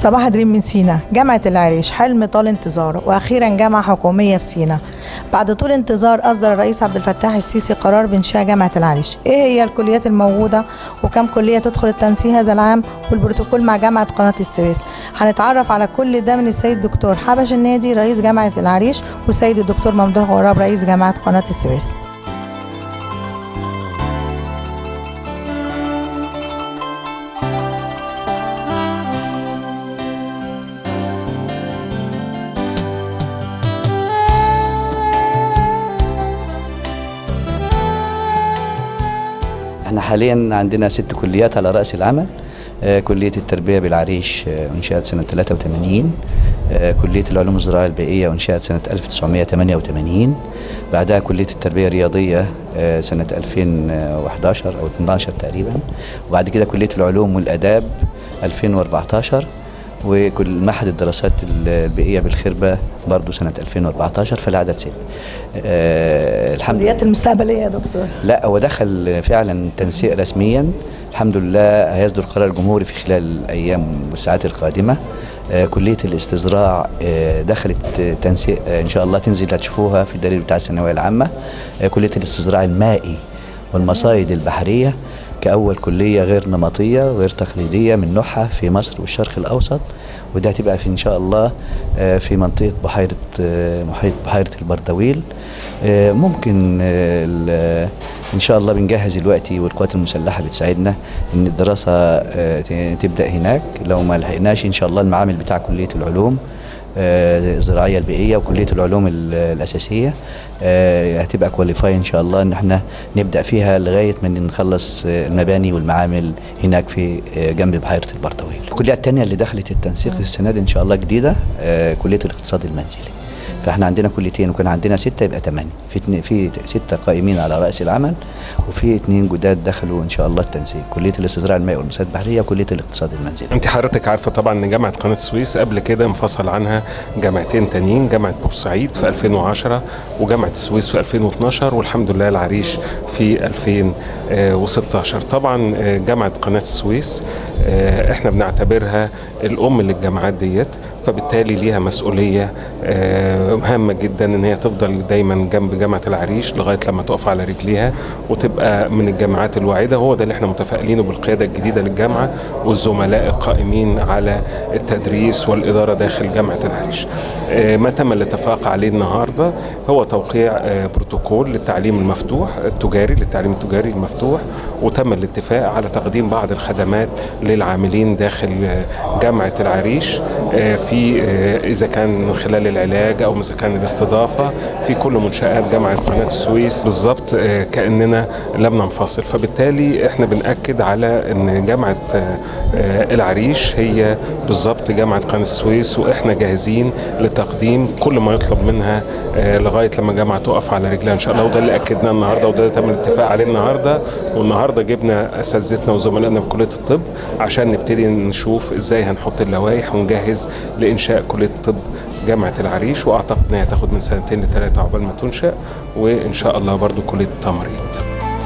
صباح دريم من سينا جامعة العريش حلم طال انتظاره وأخيرا جامعة حكومية في سينا بعد طول انتظار أصدر الرئيس عبد الفتاح السيسي قرار بإنشاء جامعة العريش إيه هي الكليات الموجودة وكم كلية تدخل التنسيق هذا العام والبروتوكول مع جامعة قناة السويس هنتعرف على كل ده من السيد الدكتور حبش النادي رئيس جامعة العريش والسيد الدكتور ممدوح غراب رئيس جامعة قناة السويس احنا حاليا عندنا ست كليات على رأس العمل آه، كلية التربية بالعريش آه، انشأت سنة 83 آه، كلية العلوم الزراعية البيئية وانشأت سنة 1988 بعدها كلية التربية الرياضية آه، سنة 2011 أو 12 تقريبا وبعد كده كلية العلوم والآداب 2014 وكل معهد الدراسات البيئية بالخربة برضو سنة 2014 فالعدد ست آه، الحمد لله الكليات المستقبلية يا دكتور لا هو دخل فعلا تنسيق رسميا الحمد لله هيصدر قرار جمهوري في خلال الايام والساعات القادمه آه، كليه الاستزراع آه، دخلت آه، تنسيق آه، ان شاء الله تنزل هتشوفوها في الدليل بتاع الثانويه العامه آه، كليه الاستزراع المائي والمصايد البحريه كأول كلية غير نمطية وغير تقليدية من نوعها في مصر والشرق الأوسط وده هتبقى في إن شاء الله آه، في منطقة بحيرة آه، محيط بحيرة البردويل آه، ممكن آه، ال- إن شاء الله بنجهز دلوقتي والقوات المسلحة بتساعدنا إن الدراسة آه، ت- تبدأ هناك لو ما لحقناش إن شاء الله المعامل بتاع كلية العلوم آه، الزراعيه البيئيه وكليه العلوم ال- الاساسيه آه، هتبقى كواليفاي ان شاء الله ان احنا نبدا فيها لغايه ما نخلص آه، المباني والمعامل هناك في آه، جنب بحيره البرطويل. الكليه الثانيه اللي دخلت التنسيق السنه دي ان شاء الله جديده آه، كليه الاقتصاد المنزلي. فاحنا عندنا كليتين وكان عندنا سته يبقى ثمانيه في اتنين في سته قائمين على راس العمل وفي اثنين جداد دخلوا ان شاء الله التنسيق كليه الاستزراع المائي والمساعدة البحريه وكليه الاقتصاد المنزلي. انت حضرتك عارفه طبعا ان جامعه قناه السويس قبل كده انفصل عنها جامعتين تانيين جامعه بورسعيد في 2010 وجامعه السويس في 2012 والحمد لله العريش في 2016 طبعا آه، جامعه قناه السويس آه، احنا بنعتبرها الام للجامعات ديت فبالتالي ليها مسؤوليه آه، هامه جدا ان هي تفضل دايما جنب جامعه العريش لغايه لما تقف على رجليها وتبقى من الجامعات الواعده هو ده اللي احنا متفائلينه بالقياده الجديده للجامعه والزملاء القائمين على التدريس والاداره داخل جامعه العريش. آه، ما تم الاتفاق عليه النهارده هو توقيع آه، بروتوكول للتعليم المفتوح التجاري للتعليم التجاري المفتوح وتم الاتفاق على تقديم بعض الخدمات للعاملين داخل آه، جامعه العريش آه، في آه، اذا كان من خلال العلاج او اذا كان الاستضافه في كل منشات جامعه قناه السويس بالظبط آه، كاننا لم ننفصل فبالتالي احنا بناكد على ان جامعه آه، آه، العريش هي بالظبط جامعه قناه السويس واحنا جاهزين لتقديم كل ما يطلب منها آه، لغايه لما الجامعه تقف على رجلها ان شاء الله وده اللي اكدناه النهارده وده اللي تم الاتفاق عليه النهارده والنهارده جبنا اساتذتنا وزملائنا بكليه الطب عشان نبتدي نشوف ازاي هنحط اللوائح ونجهز لانشاء كليه الطب جامعه العريش واعتقد انها هتاخد من سنتين لثلاثه عقبال ما تنشا وان شاء الله برضو كليه التمريض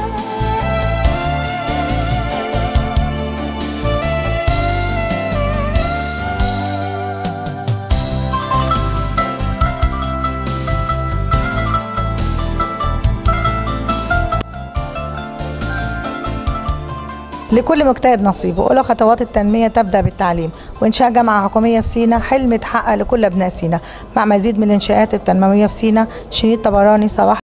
لكل مجتهد نصيب وأولى خطوات التنمية تبدأ بالتعليم وإنشاء جامعة حكومية في سينا حلم اتحقق لكل أبناء سينا مع مزيد من الإنشاءات التنموية في سينا شريط طبراني صباح